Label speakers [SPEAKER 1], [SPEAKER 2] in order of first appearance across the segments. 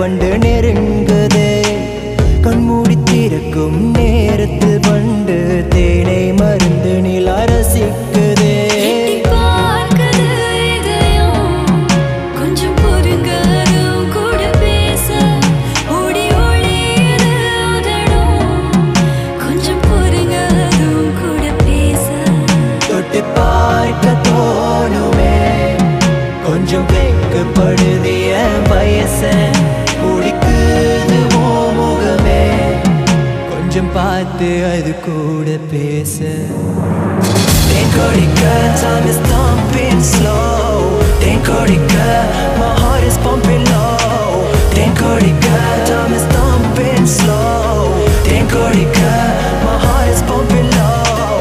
[SPEAKER 1] வண்டு நெருங்குதே கண்மூடி திறக்கும் நேரத்தில் வண்டு தேனை மருந்து நில ரசிக்குதே
[SPEAKER 2] எட்டி பார்க்குது இதயம். கொஞ்சம் பொறுங்க, அதுவும் கூட பேச. ஓடி ஒளியுது உதடும். கொஞ்சம் பொறுங்க, அதுவும் கூட பேச
[SPEAKER 1] தொட்டு பார்க்க தோணுமே கொஞ்சம் வெக்கப்படுது என் வயச குடிக்குது ஓ முகமே கொஞ்சம் பார்த்து அது கூட பேச தேன் கொடிக்க time is thumping slow than கொடிக்க my heart is pumping low than கொடிக்க time is thumping slow than கொடிக்க my heart is pumping low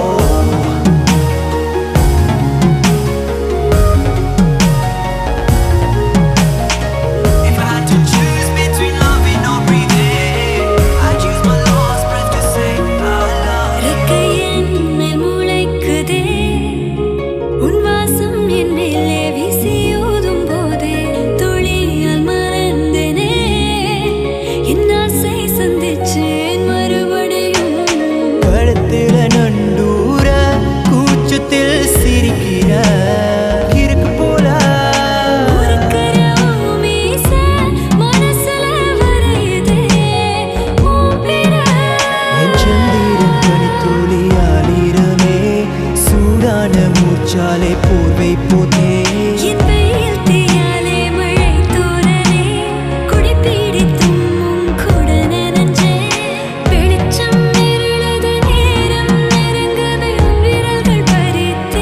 [SPEAKER 1] If I had to choose between loving or breathing, I'd use my last breath to say I love you.
[SPEAKER 2] ரெக்கையின் மேல் முளைக்குதே. உன் வாசம் என் மேலே வீசி ஊதும் போதே துளியால் மறந்தேனே. என் ஆசை சந்திச்சேன் மறுபடியும்
[SPEAKER 1] கழுத்துல நண்டூர கூச்சத்தில் சிரிக்கிற இருக்கு போல
[SPEAKER 2] ஒருக்கர மீச மனசுல வரையுதே உன் பேர.
[SPEAKER 1] என் சந்திரன் பனித்துளி ஆளிரமே சூடான மூச்சாலை போர்வை போதே
[SPEAKER 2] என் வெயில் தீயாலே மழை தூறலே குடி பிடித்தும் உன் கூட நனைஞ்சே. வெளிச்சம் இருளது நேரம் நெருங்கவே உன் விரல்கள் பறித்தே.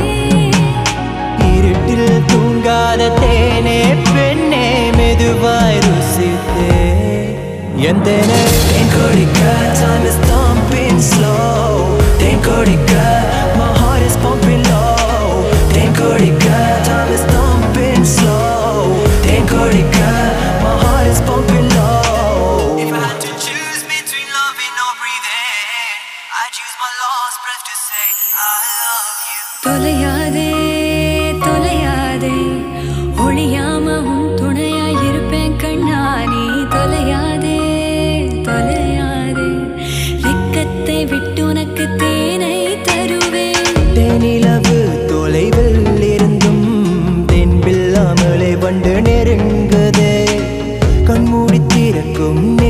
[SPEAKER 1] இருட்டில் தூங்காத தேனே பெண்ணே மெதுவாய் ருசித்தே எந்த தேன் கொடிக்க time is thumping slow than கொடிக்க my heart is pumping low than கொடிக்க time is thumping slow than கொடிக்க my heart is pumping low If I had to choose between loving or breathing I'd use my last breath to say I love you
[SPEAKER 2] தொலையாதே தொலையாதே ஒளியாம உன் துணையாய் இருப்பேன் கண்ணா நீ தொலையாதே தொலையாதே வெக்கத்தை விட்டு உனக்கு தேனை தருவேன்
[SPEAKER 1] தேனிலவு தொலைவில் இருந்தும் தென்பில்லாமலே வண்டு நெருங்குதே கண்மூடி திறக்கும்